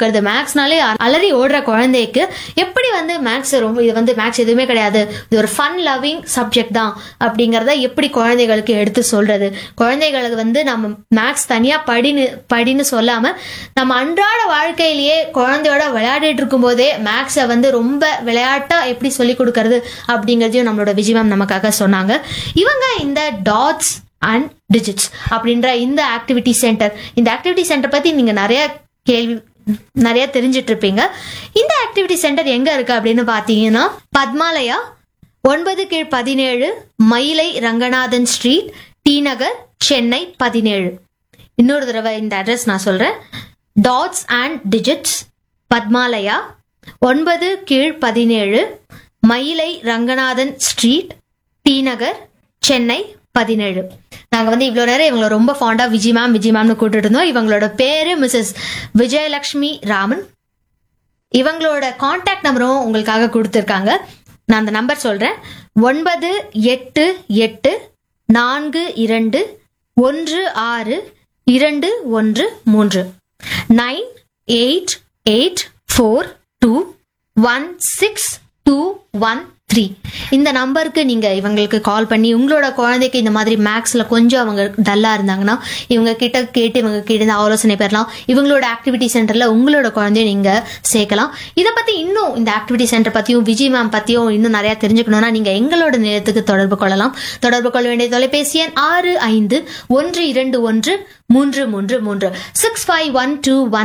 கொடுக்கறது மேக்ஸ்னாலே அலறி ஓடுற குழந்தைக்கு எப்படி வந்து மேக்ஸ் ரொம்ப இது வந்து மேக்ஸ் எதுவுமே கிடையாது இது ஒரு ஃபன் லவ்விங் சப்ஜெக்ட் தான் அப்படிங்கறத எப்படி குழந்தைகளுக்கு எடுத்து சொல்றது குழந்தைகளுக்கு வந்து நம்ம மேக்ஸ் தனியா படின்னு படின்னு சொல்லாம நம்ம அன்றாட வாழ்க்கையிலேயே குழந்தையோட விளையாடிட்டு இருக்கும்போதே மேக்ஸை வந்து ரொம்ப விளையாட்டா எப்படி சொல்லி கொடுக்கறது அப்படிங்கறதையும் நம்மளோட விஜய் மேம் நமக்காக சொன்னாங்க இவங்க இந்த டாட்ஸ் அண்ட் டிஜிட்ஸ் அப்படின்ற இந்த ஆக்டிவிட்டி சென்டர் இந்த ஆக்டிவிட்டி சென்டர் பத்தி நீங்க நிறைய கேள்வி நிறைய தெரிஞ்சிட்டு இருப்பீங்க இந்த ஆக்டிவிட்டி சென்டர் எங்க இருக்கு அப்படின்னு பாத்தீங்கன்னா பத்மாலயா ஒன்பது கீழ் பதினேழு மயிலை ரங்கநாதன் ஸ்ட்ரீட் டி நகர் சென்னை பதினேழு இன்னொரு தடவை இந்த அட்ரஸ் நான் சொல்றேன் டாட்ஸ் அண்ட் டிஜிட்ஸ் பத்மாலயா ஒன்பது கீழ் பதினேழு மயிலை ரங்கநாதன் ஸ்ட்ரீட் டி நகர் சென்னை பதினேழு நாங்க வந்து இவ்வளவு நேரம் இவங்கள ரொம்ப ஃபாண்டா விஜய் மேம் விஜய் மேம்னு கூட்டிட்டு இருந்தோம் இவங்களோட பேரு மிஸ்ஸஸ் விஜயலட்சுமி ராமன் இவங்களோட காண்டாக்ட் நம்பரும் உங்களுக்காக கொடுத்துருக்காங்க நான் அந்த நம்பர் சொல்றேன் ஒன்பது எட்டு எட்டு நான்கு இரண்டு ஒன்று ஆறு இரண்டு ஒன்று மூன்று nine eight eight four two one six two one three இந்த நம்பருக்கு நீங்க இவங்களுக்கு கால் பண்ணி உங்களோட குழந்தைக்கு இந்த மாதிரி மேக்ஸ்ல கொஞ்சம் அவங்க டல்லா இருந்தாங்கன்னா இவங்க கிட்ட கேட்டு இவங்க கிட்ட இருந்து ஆலோசனை பெறலாம் இவங்களோட ஆக்டிவிட்டி சென்டர்ல உங்களோட குழந்தைய நீங்க சேர்க்கலாம் இதை பத்தி இன்னும் இந்த ஆக்டிவிட்டி சென்டர் பத்தியும் விஜய் மேம் பத்தியும் இன்னும் நிறைய தெரிஞ்சுக்கணும்னா நீங்க எங்களோட நிலையத்துக்கு தொடர்பு கொள்ளலாம் தொடர்பு கொள்ள வேண்டிய தொலைபேசி எண் ஆறு ஐந்து ஒன்று இரண்டு ஒன்று மூன்று மூன்று மூன்று six five one two one